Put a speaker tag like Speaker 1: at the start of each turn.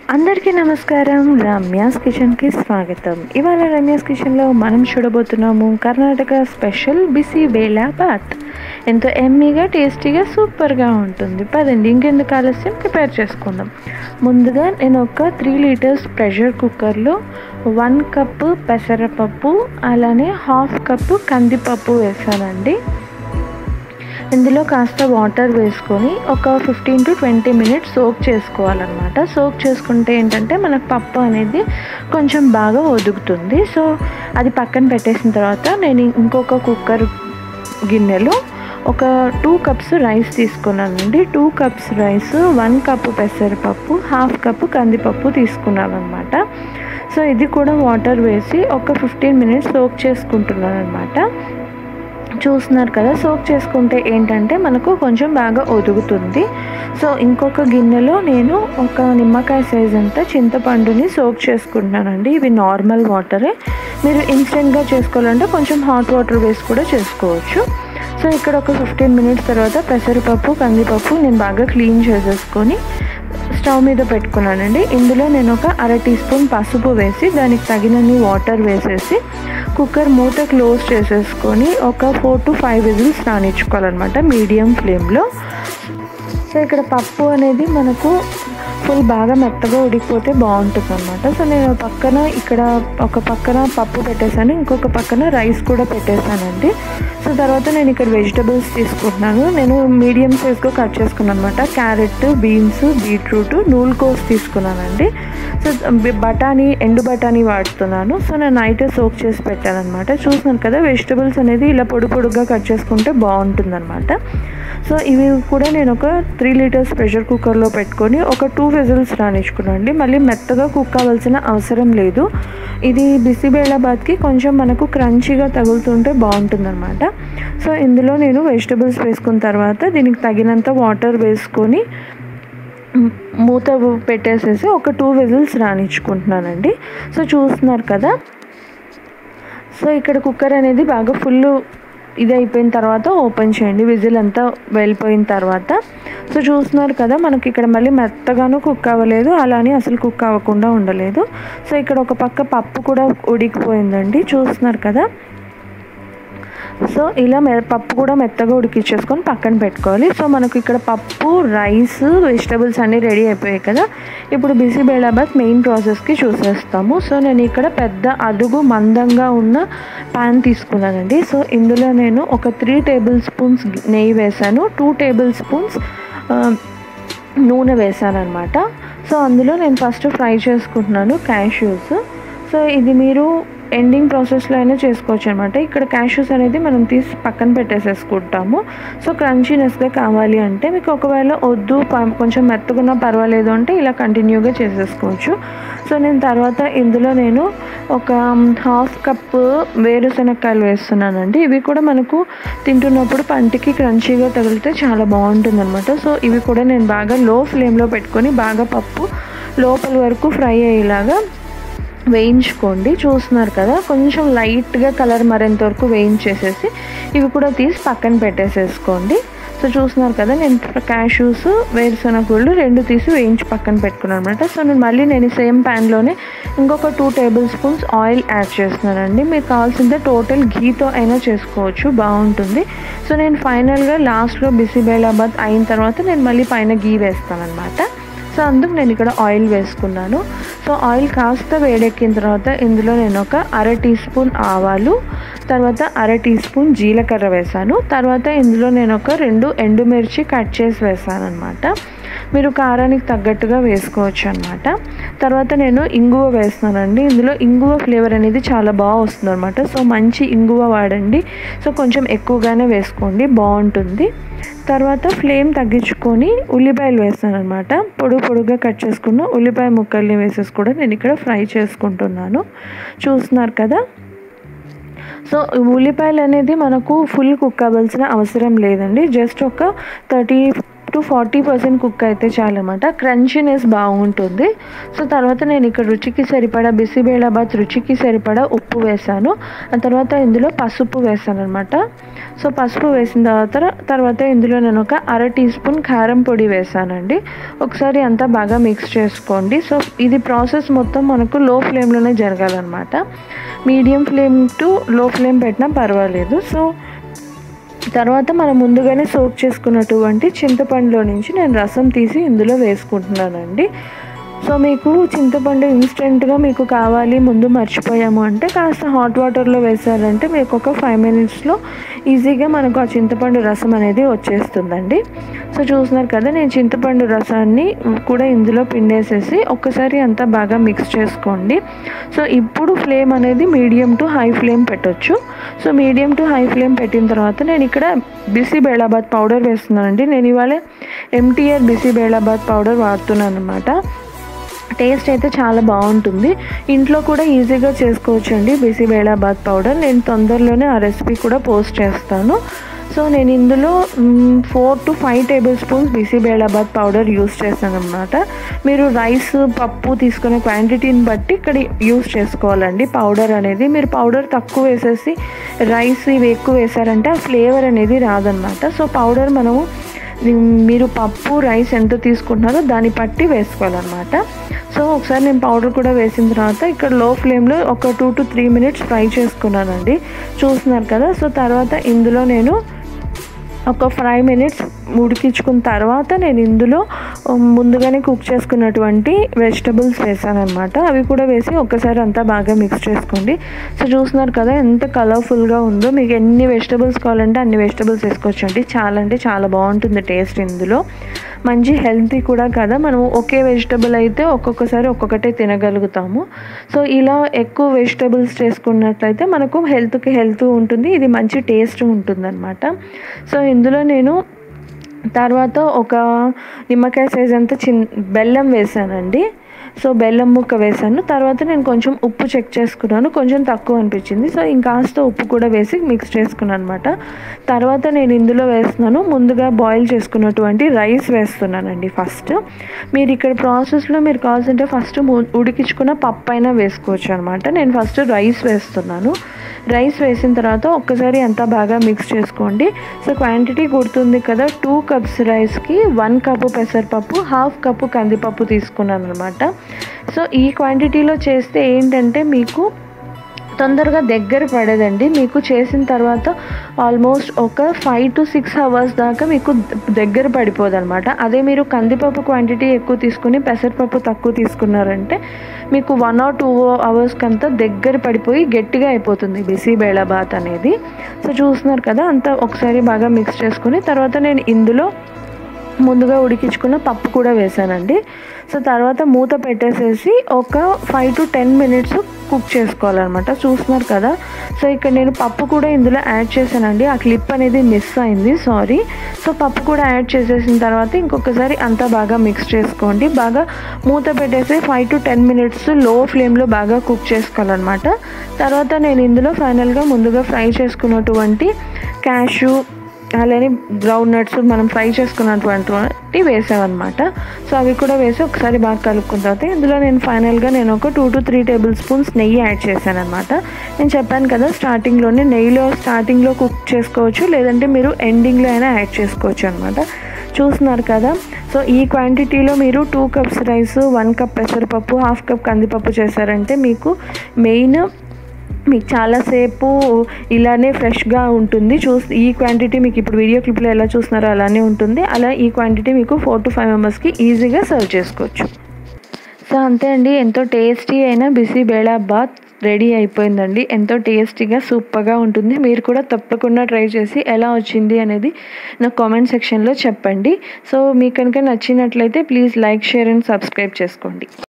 Speaker 1: అందరికీ నమస్కారం రమ్యాస్ కిచెన్కి స్వాగతం ఇవాళ రమ్యాస్ కిచెన్లో మనం చూడబోతున్నాము కర్ణాటక స్పెషల్ బిసి బేలా బాత్ ఎంతో ఎమ్మీగా టేస్టీగా సూపర్గా ఉంటుంది పదండి ఇంకెందుకు ఆలస్యం ప్రిపేర్ చేసుకుందాం ముందుగా నేను ఒక త్రీ లీటర్స్ ప్రెషర్ కుక్కర్లో వన్ కప్పు పెసరపప్పు అలానే హాఫ్ కప్పు కందిపప్పు వేసానండి ఇందులో కాస్త వాటర్ వేసుకొని ఒక fifteen to twenty minutes soak చేసుకోవాలన్నమాట సోక్ చేసుకుంటే ఏంటంటే మనకు పప్పు అనేది కొంచెం బాగా ఒదుగుతుంది సో అది పక్కన పెట్టేసిన తర్వాత నేను ఇంకొక కుక్కర్ గిన్నెలో ఒక టూ కప్స్ రైస్ తీసుకున్నానండి two cups rice one cup పెసరపప్పు హాఫ్ కప్పు కందిపప్పు తీసుకున్నాను అనమాట సో ఇది కూడా వాటర్ వేసి ఒక ఫిఫ్టీన్ మినిట్స్ సోక్ చేసుకుంటున్నాను అనమాట చూస్తున్నారు కదా సోక్ చేసుకుంటే ఏంటంటే మనకు కొంచెం బాగా ఒదుగుతుంది సో ఇంకొక గిన్నెలో నేను ఒక నిమ్మకాయ సైజ్ అంతా చింతపండుని సోక్ చేసుకుంటున్నానండి ఇవి నార్మల్ వాటరే మీరు ఇన్స్టెంట్గా చేసుకోవాలంటే కొంచెం హాట్ వాటర్ వేసి కూడా చేసుకోవచ్చు సో ఇక్కడ ఒక ఫిఫ్టీన్ మినిట్స్ తర్వాత పెసరపప్పు కందిపప్పు నేను బాగా క్లీన్ చేసేసుకొని స్టవ్ మీద పెట్టుకున్నానండి ఇందులో నేను ఒక అర టీ స్పూన్ పసుపు వేసి దానికి తగినన్ని వాటర్ వేసేసి కుక్కర్ మూత క్లోజ్ చేసేసుకొని ఒక ఫోర్ టు ఫైవ్ విజిల్స్ రానిచ్చుకోవాలన్నమాట మీడియం ఫ్లేమ్లో సో ఇక్కడ పప్పు అనేది మనకు ఫుల్ బాగా మెత్తగా ఉడికిపోతే బాగుంటుంది అనమాట సో నేను పక్కన ఇక్కడ ఒక పక్కన పప్పు పెట్టేశాను ఇంకొక పక్కన రైస్ కూడా పెట్టేశానండి సో తర్వాత నేను ఇక్కడ వెజిటబుల్స్ తీసుకుంటున్నాను నేను మీడియం సైజ్గా కట్ చేసుకున్నాను అనమాట క్యారెట్ బీన్స్ బీట్రూట్ నూల్కోస్ తీసుకున్నానండి సో బఠానీ ఎండు బఠానీ వాడుతున్నాను సో నేను నైట్ సోక్ చేసి పెట్టాను అనమాట చూస్తున్నాను కదా వెజిటబుల్స్ అనేది ఇలా పొడి పొడుగా కట్ చేసుకుంటే బాగుంటుంది సో ఇవి కూడా నేను ఒక త్రీ లీటర్స్ ప్రెషర్ కుక్కర్లో పెట్టుకొని ఒక టూ విజిల్స్ రానిచ్చుకున్నాండి మళ్ళీ మెత్తగా కుక్ అవ్వాల్సిన అవసరం లేదు ఇది బిసిబేళాబాద్కి కొంచెం మనకు క్రంచీగా తగులుతుంటే బాగుంటుందన్నమాట సో ఇందులో నేను వెజిటబుల్స్ వేసుకున్న తర్వాత దీనికి తగినంత వాటర్ వేసుకొని మూత పెట్టేసేసి ఒక టూ విజిల్స్ రానిచ్చుకుంటున్నానండి సో చూస్తున్నారు కదా సో ఇక్కడ కుక్కర్ అనేది బాగా ఫుల్ ఇది అయిపోయిన తర్వాత ఓపెన్ చేయండి విజిల్ అంతా వెళ్ళిపోయిన తర్వాత సో చూస్తున్నారు కదా మనకి ఇక్కడ మళ్ళీ మెత్తగాను కుక్ అవ్వలేదు అలానే అసలు కుక్ అవ్వకుండా ఉండలేదు సో ఇక్కడ ఒక పక్క పప్పు కూడా ఉడికిపోయిందండి చూస్తున్నారు కదా సో ఇలా మె పప్పు కూడా మెత్తగా ఉడికిచ్చేసుకొని పక్కన పెట్టుకోవాలి సో మనకు ఇక్కడ పప్పు రైస్ వెజిటబుల్స్ అన్నీ రెడీ అయిపోయాయి కదా ఇప్పుడు బిసిబేళాబాద్ మెయిన్ ప్రాసెస్కి చూసేస్తాము సో నేను ఇక్కడ పెద్ద అదుగు మందంగా ఉన్న ప్యాన్ తీసుకున్నానండి సో ఇందులో నేను ఒక త్రీ టేబుల్ స్పూన్స్ నెయ్యి వేసాను టూ టేబుల్ స్పూన్స్ నూనె వేసాను అనమాట సో అందులో నేను ఫస్ట్ ఫ్రై చేసుకుంటున్నాను క్యాష్యూస్ సో ఇది మీరు ఎండింగ్ ప్రాసెస్లో అయినా చేసుకోవచ్చు అనమాట ఇక్కడ క్యాష్యూస్ అనేది మనం తీసి పక్కన పెట్టేసేసుకుంటాము సో క్రంచీనెస్గా కావాలి అంటే మీకు ఒకవేళ వద్దు కొంచెం మెత్తగున్నా పర్వాలేదు అంటే ఇలా కంటిన్యూగా చేసేసుకోవచ్చు సో నేను తర్వాత ఇందులో నేను ఒక హాఫ్ కప్ వేరుశనక్కాయలు వేస్తున్నానండి ఇవి కూడా మనకు తింటున్నప్పుడు పంటికి క్రంచీగా తగిలితే చాలా బాగుంటుంది అనమాట సో ఇవి కూడా నేను బాగా లో ఫ్లేమ్లో పెట్టుకొని బాగా పప్పు లోపల వరకు ఫ్రై అయ్యేలాగా వేయించుకోండి చూస్తున్నారు కదా కొంచెం లైట్గా కలర్ మరేంత వరకు వేయించేసేసి ఇవి కూడా తీసి పక్కన పెట్టేసేసుకోండి సో చూస్తున్నారు కదా నేను క్యాష్యూస్ వేరుశనగ గుళ్ళు రెండు తీసి వేయించి పక్కన పెట్టుకున్నాను అనమాట సో నేను మళ్ళీ నేను సేమ్ ప్యాన్లోనే ఇంకొక two tablespoons oil add చేస్తున్నానండి మీకు కావాల్సిందే టోటల్ ఘీతో అయినా చేసుకోవచ్చు బాగుంటుంది సో నేను ఫైనల్గా లాస్ట్లో బిసిబేలాబాద్ అయిన తర్వాత నేను మళ్ళీ పైన గీ వేస్తాను అనమాట సో అందుకు నేను ఇక్కడ ఆయిల్ వేసుకున్నాను సో ఆయిల్ కాస్త వేడెక్కిన తర్వాత ఇందులో నేను ఒక అర టీ స్పూన్ ఆవాలు తర్వాత అర టీ స్పూన్ జీలకర్ర వేసాను తర్వాత ఇందులో నేను ఒక రెండు ఎండుమిర్చి కట్ చేసి వేసాను అనమాట మీరు కారానికి తగ్గట్టుగా వేసుకోవచ్చు అనమాట తర్వాత నేను ఇంగువ వేస్తున్నానండి ఇందులో ఇంగువ ఫ్లేవర్ అనేది చాలా బాగా వస్తుంది అనమాట సో మంచి ఇంగువ వాడండి సో కొంచెం ఎక్కువగానే వేసుకోండి బాగుంటుంది తర్వాత ఫ్లేమ్ తగ్గించుకొని ఉల్లిపాయలు వేస్తాను అనమాట పొడుగు పొడుగా కట్ చేసుకున్న ఉల్లిపాయ ముక్కల్ని వేసేసి కూడా నేను ఇక్కడ ఫ్రై చేసుకుంటున్నాను చూస్తున్నారు కదా సో ఉల్లిపాయలు అనేది మనకు ఫుల్ కుక్ అవ్వాల్సిన అవసరం లేదండి జస్ట్ ఒక thirty to forty percent cook అయితే చాలన్నమాట క్రంచీనెస్ బాగుంటుంది సో తర్వాత నేను ఇక్కడ రుచికి సరిపడా బిసిబేళాబాద్ రుచికి సరిపడా ఉప్పు వేసాను ఆ తర్వాత ఇందులో పసుపు వేసాను అనమాట సో పసుపు వేసిన తర్వాత తర్వాత ఇందులో నేను ఒక అర టీ స్పూన్ కారం పొడి వేసానండి ఒకసారి అంతా బాగా మిక్స్ చేసుకోండి సో ఇది ప్రాసెస్ మొత్తం మనకు లో ఫ్లేమ్లోనే జరగాలన్నమాట medium flame to low flame పెట్టినా పర్వాలేదు సో తర్వాత మనం ముందుగానే సోక్ చేసుకున్నటువంటి చింతపండులో నుంచి నేను రసం తీసి ఇందులో వేసుకుంటున్నానండి సో మీకు చింతపండు ఇన్స్టెంట్గా మీకు కావాలి ముందు మర్చిపోయాము అంటే కాస్త హాట్ వాటర్లో వేసారంటే మీకు ఒక ఫైవ్ మినిట్స్లో ఈజీగా మనకు ఆ చింతపండు రసం అనేది వచ్చేస్తుందండి సో చూస్తున్నారు కదా నేను చింతపండు రసాన్ని కూడా ఇందులో పిండేసేసి ఒక్కసారి అంతా బాగా మిక్స్ చేసుకోండి సో ఇప్పుడు ఫ్లేమ్ అనేది మీడియం టు హై ఫ్లేమ్ పెట్టొచ్చు so medium to high flame పెట్టిన తర్వాత నేను ఇక్కడ బిసి బేళాబాద్ పౌడర్ వేస్తున్నానండి నేను ఇవాళ ఎంటీఆర్ బిసి బేళాబాద్ పౌడర్ వాడుతున్నాను అనమాట టేస్ట్ అయితే చాలా బాగుంటుంది ఇంట్లో కూడా ఈజీగా చేసుకోవచ్చు అండి బిసిబేళాబాద్ పౌడర్ నేను తొందరలోనే ఆ రెసిపీ కూడా పోస్ట్ చేస్తాను సో నేను ఇందులో four to five tablespoons bisibelebath powder use చేస్తాను అనమాట మీరు రైస్ పప్పు తీసుకునే క్వాంటిటీని బట్టి ఇక్కడ యూస్ చేసుకోవాలండి పౌడర్ అనేది మీరు పౌడర్ తక్కువ వేసేసి రైస్ ఇవి ఎక్కువ వేసారంటే ఆ ఫ్లేవర్ అనేది రాదనమాట సో పౌడర్ మనము మీరు పప్పు రైస్ ఎంత తీసుకుంటున్నారో దాన్ని బట్టి వేసుకోవాలన్నమాట సో ఒకసారి నేను పౌడర్ కూడా వేసిన తర్వాత ఇక్కడ లో ఫ్లేమ్లో ఒక two to three minutes fry చేసుకున్నానండి చూస్తున్నారు కదా సో తర్వాత ఇందులో నేను ఒక ఫైవ్ మినిట్స్ ఉడికించుకున్న తర్వాత నేను ఇందులో ముందుగానే కుక్ చేసుకున్నటువంటి వెజిటబుల్స్ వేసాను అనమాట అవి కూడా వేసి ఒక్కసారి అంతా బాగా మిక్స్ చేసుకోండి సో చూస్తున్నారు కదా ఎంత కలర్ఫుల్గా ఉందో మీకు ఎన్ని వెజిటబుల్స్ కావాలంటే అన్ని వెజిటబుల్స్ వేసుకోవచ్చండి చాలా అంటే చాలా బాగుంటుంది టేస్ట్ ఇందులో మంచి హెల్తీ కూడా కదా మనం ఒకే వెజిటబుల్ అయితే ఒక్కొక్కసారి ఒక్కొక్కటే తినగలుగుతాము సో ఇలా ఎక్కువ వెజిటబుల్స్ చేసుకున్నట్లయితే మనకు హెల్త్కి హెల్త్ ఉంటుంది ఇది మంచి టేస్ట్ ఉంటుంది అనమాట సో ఇందులో నేను తర్వాత ఒక నిమ్మకాయ సైజ్ అంతా చిన్ బెల్లం వేసానండి సో బెల్లం ముక్క వేసాను తర్వాత నేను కొంచెం ఉప్పు చెక్ చేసుకున్నాను కొంచెం తక్కువ అనిపించింది సో ఇంకాస్త ఉప్పు కూడా వేసి మిక్స్ చేసుకున్నాను అనమాట తర్వాత నేను ఇందులో వేస్తున్నాను ముందుగా బాయిల్ చేసుకున్నటువంటి రైస్ వేస్తున్నానండి ఫస్ట్ మీరు ఇక్కడ ప్రాసెస్లో మీరు కావాల్సింటే ఫస్ట్ ఉడికించుకున్న పప్పు అయినా వేసుకోవచ్చు అనమాట నేను ఫస్ట్ రైస్ వేస్తున్నాను రైస్ వేసిన తర్వాత ఒక్కసారి అంతా బాగా మిక్స్ చేసుకోండి సో క్వాంటిటీ గుర్తుంది కదా టూ కప్స్ రైస్కి వన్ కప్పు పెసరపప్పు హాఫ్ కప్పు కందిపప్పు తీసుకున్నాను అనమాట సో ఈ క్వాంటిటీలో చేస్తే ఏంటంటే మీకు తొందరగా దగ్గర పడేదండి మీకు చేసిన తర్వాత ఆల్మోస్ట్ ఒక ఫైవ్ టు సిక్స్ అవర్స్ దాకా మీకు దగ్గర పడిపోదు అనమాట అదే మీరు కందిపప్పు క్వాంటిటీ ఎక్కువ తీసుకుని పెసరపప్పు తక్కువ తీసుకున్నారంటే మీకు వన్ ఆర్ టూ అవర్స్కి అంతా దగ్గర పడిపోయి గట్టిగా అయిపోతుంది బిసిబేళాబాత్ అనేది సో చూస్తున్నారు కదా అంతా ఒకసారి బాగా మిక్స్ చేసుకుని తర్వాత నేను ఇందులో ముందుగా ఉడికించుకున్న పప్పు కూడా వేసానండి సో తర్వాత మూత పెట్టేసేసి ఒక five to ten minutes cook చేసుకోవాలన్నమాట చూస్తున్నారు కదా సో ఇక్కడ నేను పప్పు కూడా ఇందులో యాడ్ చేశానండి ఆ క్లిప్ అనేది మిస్ అయింది సారీ సో పప్పు కూడా యాడ్ చేసేసిన తర్వాత ఇంకొకసారి అంతా బాగా మిక్స్ చేసుకోండి బాగా మూత పెట్టేసి ఫైవ్ టు టెన్ మినిట్స్ లో ఫ్లేమ్లో బాగా కుక్ చేసుకోవాలన్నమాట తర్వాత నేను ఇందులో ఫైనల్గా ముందుగా ఫ్రై చేసుకున్నటువంటి క్యాషు అలానే గ్రౌండ్ నట్స్ మనం ఫ్రై చేసుకున్నటువంటి వేసామన్నమాట సో అవి కూడా వేసి ఒకసారి బాగా కలుపుకున్న తర్వాత ఇందులో నేను ఫైనల్గా నేను ఒక two to three tablespoons నెయ్యి యాడ్ చేశాను అనమాట నేను చెప్పాను కదా స్టార్టింగ్లోనే నెయ్యిలో స్టార్టింగ్లో కుక్ చేసుకోవచ్చు లేదంటే మీరు ఎండింగ్లో అయినా యాడ్ చేసుకోవచ్చు అనమాట చూస్తున్నారు కదా సో ఈ క్వాంటిటీలో మీరు two cups rice one cup పెసరపప్పు హాఫ్ కప్ కందిపప్పు చేశారంటే మీకు మెయిన్ మీకు చాలాసేపు ఇలానే ఫ్రెష్గా ఉంటుంది చూసి ఈ క్వాంటిటీ మీకు ఇప్పుడు వీడియో క్లిప్లో ఎలా చూస్తున్నారో అలానే ఉంటుంది అలా ఈ క్వాంటిటీ మీకు ఫోర్ టు ఫైవ్ మెంబర్స్కి ఈజీగా సర్వ్ చేసుకోవచ్చు సో అంతే అండి ఎంతో టేస్టీ అయిన బిసి బేళా బాత్ రెడీ అయిపోయిందండి ఎంతో టేస్టీగా సూపర్గా ఉంటుంది మీరు కూడా తప్పకుండా ట్రై చేసి ఎలా వచ్చింది అనేది నా కామెంట్ సెక్షన్లో చెప్పండి సో మీకు కనుక నచ్చినట్లయితే please like share and subscribe చేసుకోండి